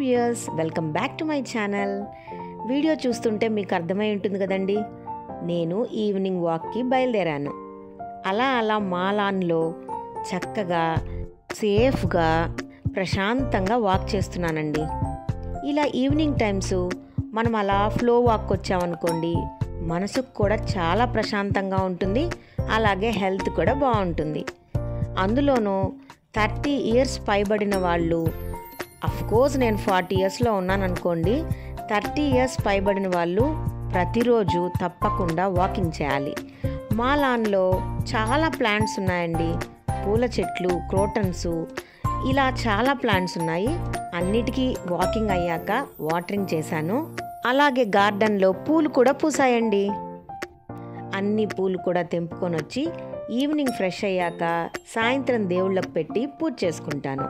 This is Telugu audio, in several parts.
viewers welcome back to my channel video చూస్తుంటే మీకు అర్థమై ఉంటుంది కదండి నేను ఈవినింగ్ వాక్కి బయలుదేరాను అలా అలా మా లాన్లో చక్కగా సేఫ్గా ప్రశాంతంగా వాక్ చేస్తున్నానండి ఇలా ఈవినింగ్ టైమ్స్ మనం అలా ఫ్లో వాక్ వచ్చామనుకోండి మనసుకు కూడా చాలా ప్రశాంతంగా ఉంటుంది అలాగే హెల్త్ కూడా బాగుంటుంది అందులోనూ థర్టీ ఇయర్స్ పైబడిన వాళ్ళు కోర్స్ నేను ఫార్టీ ఇయర్స్లో ఉన్నాను అనుకోండి థర్టీ ఇయర్స్ పైబడిన వాళ్ళు ప్రతిరోజు తప్పకుండా వాకింగ్ చేయాలి మా లాన్లో చాలా ప్లాంట్స్ ఉన్నాయండి పూల చెట్లు క్రోటన్స్ ఇలా చాలా ప్లాంట్స్ ఉన్నాయి అన్నిటికీ వాకింగ్ అయ్యాక వాటరింగ్ చేశాను అలాగే గార్డెన్లో పూలు కూడా పూసాయండి అన్ని పూలు కూడా తెంపుకొని వచ్చి ఈవినింగ్ ఫ్రెష్ అయ్యాక సాయంత్రం దేవుళ్ళకు పెట్టి పూజ చేసుకుంటాను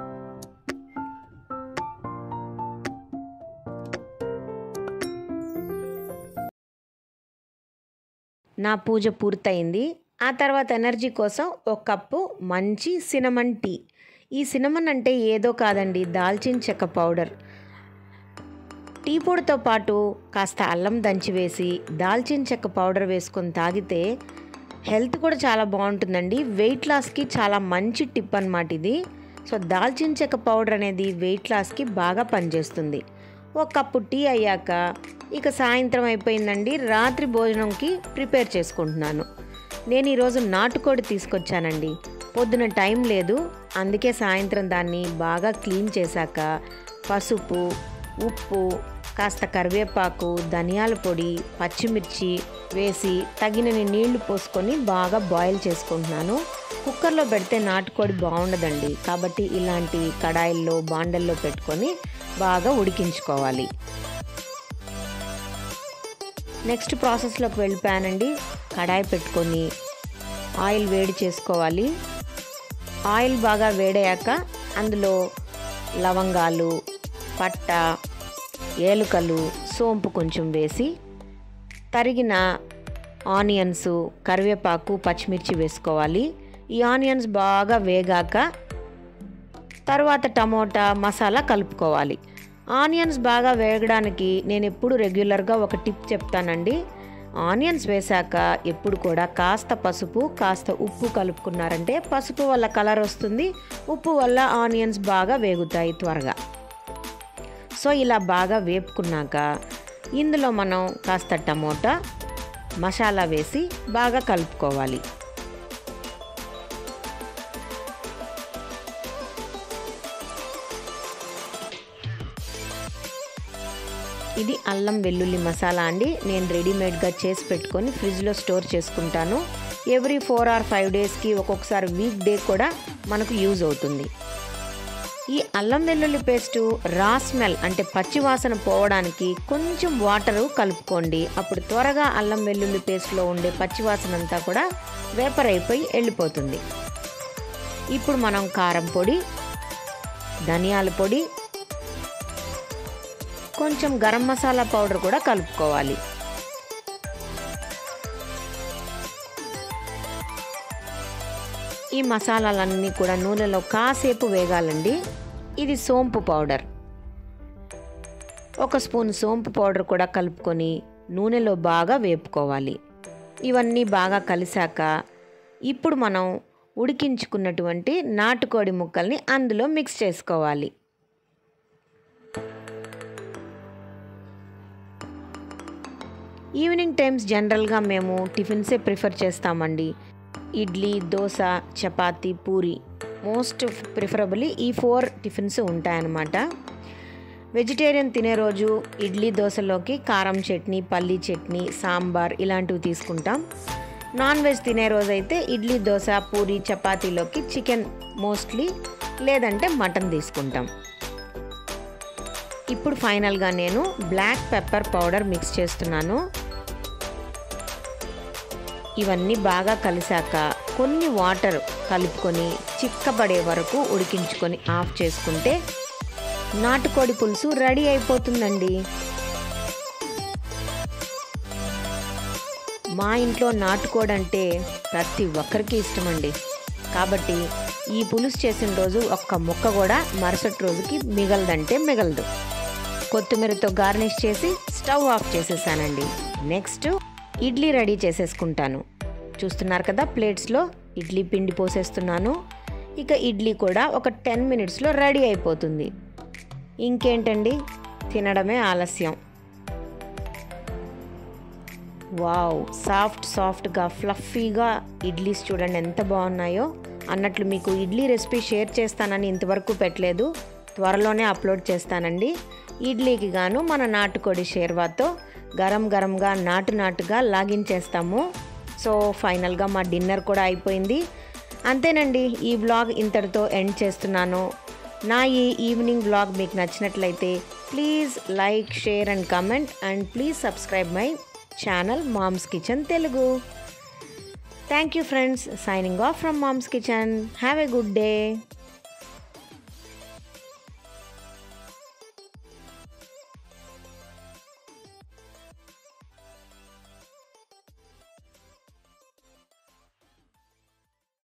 నా పూజ పూర్తయింది ఆ తర్వాత ఎనర్జీ కోసం ఒక కప్పు మంచి సినమన్ టీ ఈ సినమన్ అంటే ఏదో కాదండి దాల్చిన చెక్క పౌడర్ టీ పొడితో పాటు కాస్త అల్లం దంచి వేసి దాల్చిన చెక్క పౌడర్ వేసుకొని తాగితే హెల్త్ కూడా చాలా బాగుంటుందండి వెయిట్ లాస్కి చాలా మంచి టిప్ అనమాట ఇది సో దాల్చిన చెక్క పౌడర్ అనేది వెయిట్ లాస్కి బాగా పనిచేస్తుంది ఒక కప్పు టీ అయ్యాక ఇక సాయంత్రం అయిపోయిందండి రాత్రి భోజనంకి ప్రిపేర్ చేసుకుంటున్నాను నేను ఈరోజు నాటుకోడి తీసుకొచ్చానండి పొద్దున టైం లేదు అందుకే సాయంత్రం దాన్ని బాగా క్లీన్ చేశాక పసుపు ఉప్పు కాస్త కరివేపాకు ధనియాల పొడి పచ్చిమిర్చి వేసి తగినన్ని నీళ్లు పోసుకొని బాగా బాయిల్ చేసుకుంటున్నాను కుక్కర్లో పెడితే నాటుకోడి బాగుండదండి కాబట్టి ఇలాంటి కడాయిల్లో బాండల్లో పెట్టుకొని బాగా ఉడికించుకోవాలి నెక్స్ట్ ప్రాసెస్లోకి వెళ్ళిపోయానండి కడాయి పెట్టుకొని ఆయిల్ వేడి చేసుకోవాలి ఆయిల్ బాగా వేడయ్యాక అందులో లవంగాలు పట్ట ఏలుకలు సోంపు కొంచెం వేసి తరిగిన ఆనియన్స్ కరివేపాకు పచ్చిమిర్చి వేసుకోవాలి ఈ ఆనియన్స్ బాగా వేగాక తర్వాత టమోటా మసాలా కలుపుకోవాలి ఆనియన్స్ బాగా వేగడానికి నేను ఎప్పుడు రెగ్యులర్గా ఒక టిప్ చెప్తానండి ఆనియన్స్ వేశాక ఎప్పుడు కూడా కాస్త పసుపు కాస్త ఉప్పు కలుపుకున్నారంటే పసుపు వల్ల కలర్ వస్తుంది ఉప్పు వల్ల ఆనియన్స్ బాగా వేగుతాయి త్వరగా సో ఇలా బాగా వేపుకున్నాక ఇందులో మనం కాస్త టమోటా మసాలా వేసి బాగా కలుపుకోవాలి ఇది అల్లం వెల్లుల్లి మసాలా అండి నేను రెడీమేడ్గా చేసి పెట్టుకొని ఫ్రిడ్జ్లో స్టోర్ చేసుకుంటాను ఎవ్రీ ఫోర్ ఆర్ ఫైవ్ డేస్కి ఒక్కొక్కసారి వీక్ డే కూడా మనకు యూజ్ అవుతుంది ఈ అల్లం వెల్లుల్లి పేస్టు రా స్మెల్ అంటే పచ్చి వాసన పోవడానికి కొంచెం వాటరు కలుపుకోండి అప్పుడు త్వరగా అల్లం వెల్లుల్లి పేస్ట్లో ఉండే పచ్చి వాసన అంతా కూడా వేపర్ అయిపోయి వెళ్ళిపోతుంది ఇప్పుడు మనం కారం పొడి ధనియాల పొడి కొంచెం గరం మసాలా పౌడర్ కూడా కలుపుకోవాలి ఈ మసాలాలన్నీ కూడా నూనెలో కాసేపు వేగాలండి ఇది సోంపు పౌడర్ ఒక స్పూన్ సోంపు పౌడర్ కూడా కలుపుకొని నూనెలో బాగా వేపుకోవాలి ఇవన్నీ బాగా కలిసాక ఇప్పుడు మనం ఉడికించుకున్నటువంటి నాటుకోడి ముక్కల్ని అందులో మిక్స్ చేసుకోవాలి ఈవినింగ్ టైమ్స్ జనరల్గా మేము టిఫిన్సే ప్రిఫర్ చేస్తామండి ఇడ్లీ దోశ చపాతి పూరి మోస్ట్ ప్రిఫరబుల్లీ ఈ ఫోర్ టిఫిన్స్ ఉంటాయన్నమాట వెజిటేరియన్ తినే రోజు ఇడ్లీ దోశలోకి కారం చట్నీ పల్లీ చట్నీ సాంబార్ ఇలాంటివి తీసుకుంటాం నాన్ వెజ్ తినే రోజు అయితే ఇడ్లీ దోశ పూరి చపాతీలోకి చికెన్ మోస్ట్లీ లేదంటే మటన్ తీసుకుంటాం ఇప్పుడు ఫైనల్గా నేను బ్లాక్ పెప్పర్ పౌడర్ మిక్స్ చేస్తున్నాను ఇవన్నీ బాగా కలిసాక కొన్ని వాటర్ కలుపుకొని చిక్కబడే వరకు ఉడికించుకొని ఆఫ్ చేసుకుంటే నాటుకోడి పులుసు రెడీ అయిపోతుందండి మా ఇంట్లో నాటుకోడి అంటే ప్రతి ఒక్కరికి ఇష్టమండి కాబట్టి ఈ పులుసు చేసిన రోజు ఒక్క ముక్క కూడా మరుసటి రోజుకి మిగలదంటే మిగలదు కొత్తిమీరతో గార్నిష్ చేసి స్టవ్ ఆఫ్ చేసేసానండి నెక్స్ట్ ఇడ్లీ రెడీ చేసేసుకుంటాను చూస్తున్నారు కదా ప్లేట్స్లో ఇడ్లీ పిండి పోసేస్తున్నాను ఇక ఇడ్లీ కూడా ఒక టెన్ మినిట్స్లో రెడీ అయిపోతుంది ఇంకేంటండి తినడమే ఆలస్యం వావ్ సాఫ్ట్ సాఫ్ట్గా ఫ్లఫీగా ఇడ్లీస్ చూడండి ఎంత బాగున్నాయో అన్నట్లు మీకు ఇడ్లీ రెసిపీ షేర్ చేస్తానని ఇంతవరకు పెట్టలేదు త్వరలోనే అప్లోడ్ చేస్తానండి ఇడ్లీకి గాను మన నాటుకోడి షేర్వాతో గరం గరంగా నాటు నాటుగా లాగించేస్తాము సో ఫైనల్గా మా డిన్నర్ కూడా అయిపోయింది అంతేనండి ఈ బ్లాగ్ ఇంతటితో ఎండ్ చేస్తున్నాను నా ఈ ఈవినింగ్ బ్లాగ్ మీకు నచ్చినట్లయితే please like share and comment and please subscribe my channel mom's kitchen Telugu thank you friends signing off from mom's kitchen have a good day